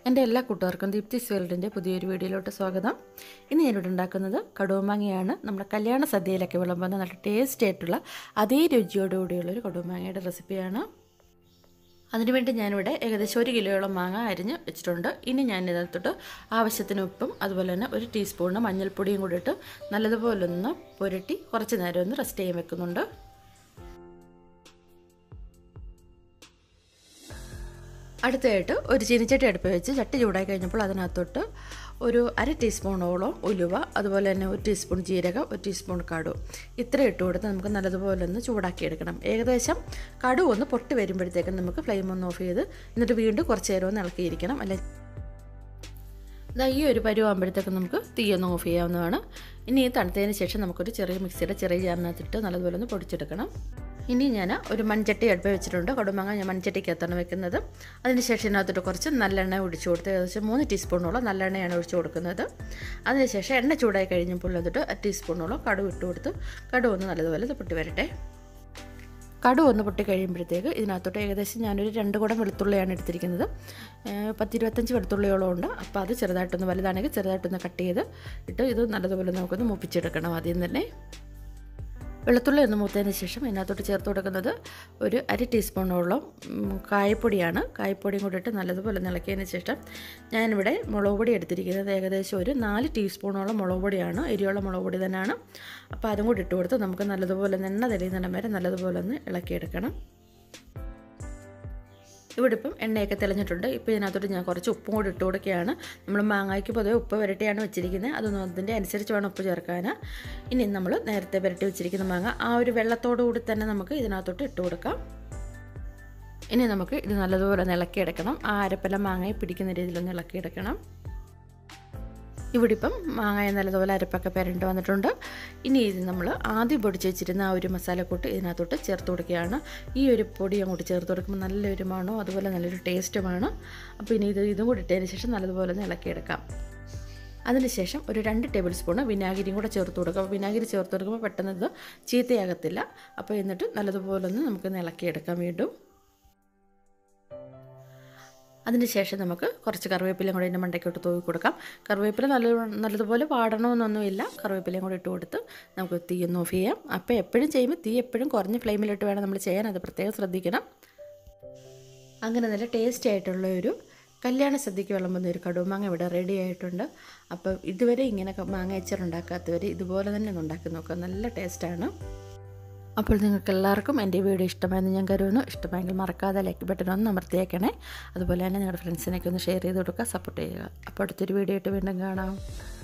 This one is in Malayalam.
എൻ്റെ എല്ലാ കൂട്ടുകാർക്കും ദീപ്തിസ് വേൾഡിൻ്റെ പുതിയൊരു വീഡിയോയിലോട്ട് സ്വാഗതം ഇന്ന് ഞാനിവിടെ ഉണ്ടാക്കുന്നത് കടുവമാങ്ങയാണ് നമ്മുടെ കല്യാണ സദ്യയിലൊക്കെ വിളമ്പുന്ന നല്ല ടേസ്റ്റ് ആയിട്ടുള്ള അതേ രുചിയോടുകൂടിയുള്ളൊരു കടുവമാങ്ങയുടെ റെസിപ്പിയാണ് അതിനുവേണ്ടി ഞാനിവിടെ ഏകദേശം ഒരു കിലോയോളം മാങ്ങ അരിഞ്ഞ് വെച്ചിട്ടുണ്ട് ഇനി ഞാൻ ഇതിനകത്തോട്ട് ആവശ്യത്തിന് ഉപ്പും അതുപോലെ തന്നെ ഒരു ടീസ്പൂണ് മഞ്ഞൾപ്പൊടിയും കൂടി ഇട്ട് നല്ലതുപോലെ ഒന്ന് പുരട്ടി കുറച്ച് നേരം ഒന്ന് റെസ്റ്റ് ചെയ്യാൻ വെക്കുന്നുണ്ട് അടുത്തതായിട്ട് ഒരു ചീനിച്ചട്ടി അടുപ്പ് വെച്ച് ചട്ടി ചൂടായി കഴിഞ്ഞപ്പോൾ അതിനകത്തോട്ട് ഒരു അര ടീസ്പൂണോളം ഉലുവ അതുപോലെ തന്നെ ഒരു ടീസ്പൂൺ ജീരകം ഒരു ടീസ്പൂൺ കടു ഇത്ര ഇട്ട് കൊടുത്ത് നമുക്ക് നല്ലതുപോലെ ഒന്ന് ചൂടാക്കി എടുക്കണം ഏകദേശം കടു ഒന്ന് പൊട്ടി വരുമ്പോഴത്തേക്കും നമുക്ക് ഫ്ലെയിം ഒന്ന് ഓഫ് ചെയ്ത് എന്നിട്ട് വീണ്ടും കുറച്ച് നേരം ഒന്ന് ഇളക്കിയിരിക്കണം അല്ലെ ഇതാ ഈ ഒരു പരുവാകുമ്പോഴത്തേക്കും നമുക്ക് തീയൊന്ന് ഓഫ് ചെയ്യാവുന്നതാണ് ഇനി ഈ തണുത്തതിന് ശേഷം നമുക്കൊരു ചെറിയ മിക്സിയുടെ ചെറിയ ജാറിനകത്തിട്ട് നല്ലതുപോലെ ഒന്ന് പൊടിച്ചെടുക്കണം ഇനി ഞാൻ ഒരു മൺചട്ടി അടുപ്പ് വെച്ചിട്ടുണ്ട് കൊടുമാങ്ങ ഞാൻ മൺചട്ടിക്കകത്താണ് വെക്കുന്നത് അതിനുശേഷം ഇതിനകത്തോട്ട് കുറച്ച് നല്ലെണ്ണ ഒഴിച്ചു കൊടുത്ത് ഏകദേശം മൂന്ന് ടീസ്പൂണോളം നല്ലെണ്ണയാണ് ഒഴിച്ചു കൊടുക്കുന്നത് അതിനുശേഷം എണ്ണ ചൂടായി കഴിഞ്ഞപ്പോൾ എന്നിട്ട് ടീസ്പൂണോളം കടുവ് ഇട്ട് കൊടുത്ത് കടുവ് ഒന്ന് നല്ലതുപോലെ പൊട്ടി വരട്ടെ കടു ഒന്ന് പൊട്ടി കഴിയുമ്പോഴത്തേക്ക് ഇതിനകത്തോട്ട് ഏകദേശം ഞാനൊരു രണ്ട് കുടം വെളുത്തുള്ളിയാണ് എടുത്തിരിക്കുന്നത് പത്തിരുപത്തഞ്ച് വെളുത്തുള്ളിയോളം ഉണ്ട് അപ്പോൾ അത് ചെറുതായിട്ടൊന്ന് വലുതാണെങ്കിൽ ചെറുതായിട്ടൊന്ന് കട്ട് ചെയ്ത് ഇട്ട് ഇത് നല്ലതുപോലെ നമുക്കൊന്ന് മൂപ്പിച്ചെടുക്കണം ആദ്യം തന്നെ വെളുത്തുള്ളി ഒന്ന് മൂത്തതിന് ശേഷം ഇതിനകത്തോട്ട് ചേർത്ത് കൊടുക്കുന്നത് ഒരു അര ടീസ്പൂണോളം കായപ്പൊടിയാണ് കായപ്പൊടിയും കൂടി ഇട്ട് നല്ലതുപോലെ ഇളക്കിയതിന് ശേഷം ഞാനിവിടെ മുളക് പൊടി എടുത്തിരിക്കുന്നത് ഏകദേശം ഒരു നാല് ടീസ്പൂണോളം മുളക് പൊടിയാണ് എരിയുള്ള മുളക് പൊടി തന്നെയാണ് അപ്പോൾ അതും കൂടി ഇട്ട് കൊടുത്ത് നമുക്ക് നല്ലതുപോലെ എണ്ണ തെളിയുന്നിടം വരെ നല്ലതുപോലെ ഒന്ന് ഇളക്കിയെടുക്കണം ഇവിടെ ഇപ്പം എണ്ണയൊക്കെ തെളിഞ്ഞിട്ടുണ്ട് ഇപ്പോൾ ഇതിനകത്തോട്ട് ഞാൻ കുറച്ച് ഉപ്പും കൂടി ഇട്ട് കൊടുക്കുകയാണ് നമ്മൾ മാങ്ങയ്ക്ക് പൊതുവെ ഉപ്പ് പുരട്ടിയാണ് വെച്ചിരിക്കുന്നത് അതൊന്നും അതിൻ്റെ അനുസരിച്ച് വേണം ഉപ്പ് ചേർക്കാൻ ഇനി നമ്മൾ നേരത്തെ പുരട്ടി വെച്ചിരിക്കുന്ന മാങ്ങ ആ ഒരു വെള്ളത്തോടു കൂടി തന്നെ നമുക്ക് ഇതിനകത്തോട്ട് ഇട്ട് കൊടുക്കാം ഇനി നമുക്ക് ഇത് നല്ലതുപോലെ ഇളക്കിയെടുക്കണം ആ അരപ്പെല്ലാം മാങ്ങയെ പിടിക്കുന്ന രീതിയിലൊന്ന് ഇളക്കിയെടുക്കണം ഇവിടെ ഇപ്പം മാങ്ങയെ നല്ലതുപോലെ അരപ്പൊക്കെ പെരണ്ട് വന്നിട്ടുണ്ട് ഇനി ഇത് നമ്മൾ ആദ്യം പൊടിച്ച് വെച്ചിരുന്ന ആ ഒരു മസാലക്കൂട്ട് ഇതിനകത്തോട്ട് ചേർത്ത് കൊടുക്കുകയാണ് ഈ ഒരു പൊടി അങ്ങോട്ട് ചേർത്ത് കൊടുക്കുമ്പോൾ നല്ലൊരു മണോ അതുപോലെ നല്ലൊരു ടേസ്റ്റുമാണ് അപ്പോൾ ഇനി ഇത് ഇതും കൂടി ഇട്ടതിന് ശേഷം നല്ലതുപോലെ ഒന്ന് ഇളക്കിയെടുക്കാം അതിനുശേഷം ഒരു രണ്ട് ടേബിൾ സ്പൂണ് വിനാഗിരിയും കൂടെ ചേർത്ത് കൊടുക്കുക അപ്പോൾ വിനാഗിരി ചേർത്ത് കൊടുക്കുമ്പോൾ പെട്ടെന്ന് ഇത് ചീത്തയാകത്തില്ല അപ്പോൾ എന്നിട്ട് നല്ലതുപോലെ ഒന്ന് നമുക്കൊന്ന് ഇളക്കിയെടുക്കാം വീണ്ടും അതിനുശേഷം നമുക്ക് കുറച്ച് കറിവേപ്പിലയും കൂടെ ഇതിൻ്റെ മണ്ടയ്ക്കോട്ട് തൂവി കൊടുക്കാം കറിവേപ്പില നല്ല നല്ലതുപോലെ വാടണമെന്നൊന്നുമില്ല കറിവേപ്പിലയും കൂടെ ഇട്ട് കൊടുത്ത് നമുക്ക് തീ ഒന്ന് ഓഫ് ചെയ്യാം അപ്പോൾ എപ്പോഴും ചെയ്യുമ്പോൾ തീ എപ്പോഴും കുറഞ്ഞ ഫ്ലെയിമിലിട്ട് വേണം നമ്മൾ ചെയ്യാൻ അത് പ്രത്യേകം ശ്രദ്ധിക്കണം അങ്ങനെ നല്ല ടേസ്റ്റി ആയിട്ടുള്ള ഒരു കല്യാണ സദ്യക്ക് വിളമ്പുന്ന ഒരു കടുമാങ്ങ ഇവിടെ റെഡി ആയിട്ടുണ്ട് അപ്പോൾ ഇതുവരെ ഇങ്ങനെ മാങ്ങ അച്ചാറുണ്ടാക്കാത്തവർ ഇതുപോലെ തന്നെ ഒന്ന് ഉണ്ടാക്കി നോക്കുക നല്ല ടേസ്റ്റാണ് അപ്പോൾ നിങ്ങൾക്ക് എല്ലാവർക്കും എൻ്റെ വീഡിയോ ഇഷ്ടമായെന്ന് ഞാൻ കരുതുന്നു ഇഷ്ടമായെങ്കിൽ മറക്കാതെ ലൈക്ക് ബട്ടൺ ഒന്ന് അമർത്തിയേക്കണേ അതുപോലെ തന്നെ നിങ്ങളുടെ ഫ്രണ്ട്സിനൊക്കെ ഒന്ന് ഷെയർ ചെയ്ത് കൊടുക്കുക സപ്പോർട്ട് ചെയ്യുക അപ്പോൾ അടുത്തൊരു വീഡിയോ ആയിട്ട് വീണ്ടും കാണാം